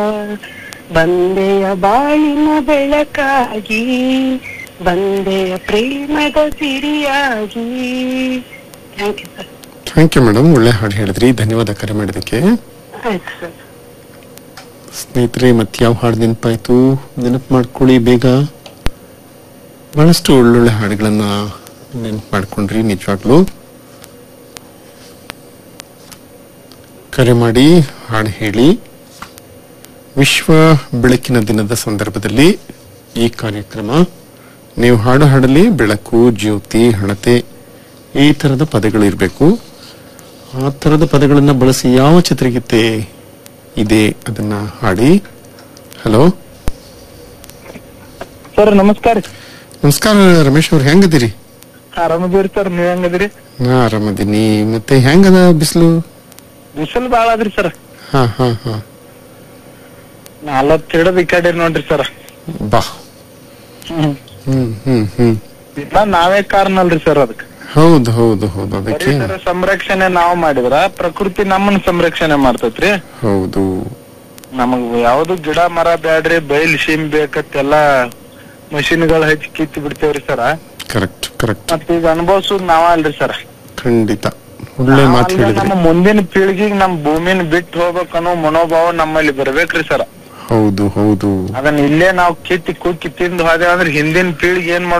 ಬಂದೆಯ ಬಾಳಿನ ಬೆಳಕಾಗಿ ಬಂದೆಯ ಪ್ರೇಮದ ಸಿರಿಯಾಗಿ thank you sir thank you madam ಒಳ್ಳೆ ಹಾಡು ಹೇಳಿದ್ರಿ ಧನ್ಯವಾದ ಕರೆ ಮಾಡಿದಕ್ಕೆ ಆಯ್ತು ಸರ್ ಸ್ನೇಹಿತರೆ ಮತ್ತೆ ಯಾವ ಹಾಡು ನೆನಪಾಯ್ತು ನೆನಪು ಮಾಡ್ಕೊಳ್ಳಿ ಬೇಗ ಬಹಳಷ್ಟು ಒಳ್ಳೊಳ್ಳೆ ಹಾಡುಗಳನ್ನ ನೆನಪು ಮಾಡ್ಕೊಂಡ್ರಿ ನಿಜವಾಗ್ಲು ಕರೆ ಮಾಡಿ ಹಾಡು ಹೇಳಿ ವಿಶ್ವ ಬೆಳಕಿನ ದಿನದ ಸಂದರ್ಭದಲ್ಲಿ ಈ ಕಾರ್ಯಕ್ರಮ ನೀವು ಹಾಡು ಹಾಡಲಿ ಬೆಳಕು ಜ್ಯೋತಿ ಹಣತೆ ಈ ತರದ ಪದಗಳು ಇರಬೇಕು ಆ ತರದ ಪದಗಳನ್ನ ಬಳಸಿ ಯಾವ ಚಿತ್ರಗೀತೆ ಇದೆ ಅದನ್ನ ಹಾಡಿ ಹಲೋ ಸರ್ ನಮಸ್ಕಾರ ನಮಸ್ಕಾರ ರಮೇಶ್ ಅವ್ರು ಹೆಂಗದಿರಿ ಆರಾಮದಿರಿ ಸರ್ ನೀವ್ ಹೆಂಗದಿರಿ ನಾ ಆರಾಮದೀನಿ ಮತ್ತೆ ಹೆಂಗದ ಬಿಸಿಲು ಬಿಸಿಲು ಬಾಳ ಅದ್ರಿ ಸರ್ ಹಾ ಹಾ ಹಾ ನಾಲ್ವತ್ ಹಿಡದ್ ಈ ಕಡೆ ನೋಡ್ರಿ ಸರ್ ಬಾ ಹ್ಮ್ ಹ್ಮ್ ಹ್ಮ್ ಇಲ್ಲ ನಾವೇ ಕಾರಣ ಅಲ್ರಿ ಸರ್ ಅದಕ್ಕೆ ಹೌದು ಹೌದು ಹೌದು ಅದಕ್ಕೆ ಪರಿಸರ ಸಂರಕ್ಷಣೆ ನಾವ್ ಮಾಡಿದ್ರ ಪ್ರಕೃತಿ ನಮ್ಮನ್ನ ಸಂರಕ್ಷಣೆ ಮಾಡ್ತೈತ್ರಿ ಹೌದು ನಮಗ್ ಯಾವ್ದು ಗಿಡ ಮರ ಬ್ಯಾಡ್ರಿ ಬೈಲ್ ಸೀಮ್ ಬೇಕತ್ತೆಲ್ಲ ಮಷಿನ್ಗಳು ಹಚ್ಚಿ ಕಿತ್ತು ಬಿಡ್ತೇವ್ರಿ ಸರ್ ಕರೆಕ್ಟ್ ಕರೆಕ್ಟ್ ಮತ್ ಈಗ ಅನುಭವಿಸೋದ್ ನಾವ ಅಲ್ರಿ ಸರ್ ಖಂಡಿತ ಒಳ್ಳೆ ಮಾತು ಹೇಳಿದ್ರಿ ನಮ್ಮ ಮುಂದಿನ ಪೀಳಿಗೆಗ್ ನಮ್ ಭೂಮಿನ ಬಿಟ್ಟು ಹೋಗ್ಬೇಕನ್ನೋ ಮನೋಭಾವ ನಮ್ಮಲ್ಲಿ ಬರ್ಬೇಕ್ರಿ ಸರ್ ಹೌದು ಹೌದು ಅದನ್ನ ಇಲ್ಲೇ ನಾವು ಕಿತ್ತಿ ಕುಕ್ಕಿ ತಿಂದು ಹೋದೇವ್ ಅಂದ್ರೆ ಹಿಂದಿನ ಪೀಳಿಗೆ ಏನ್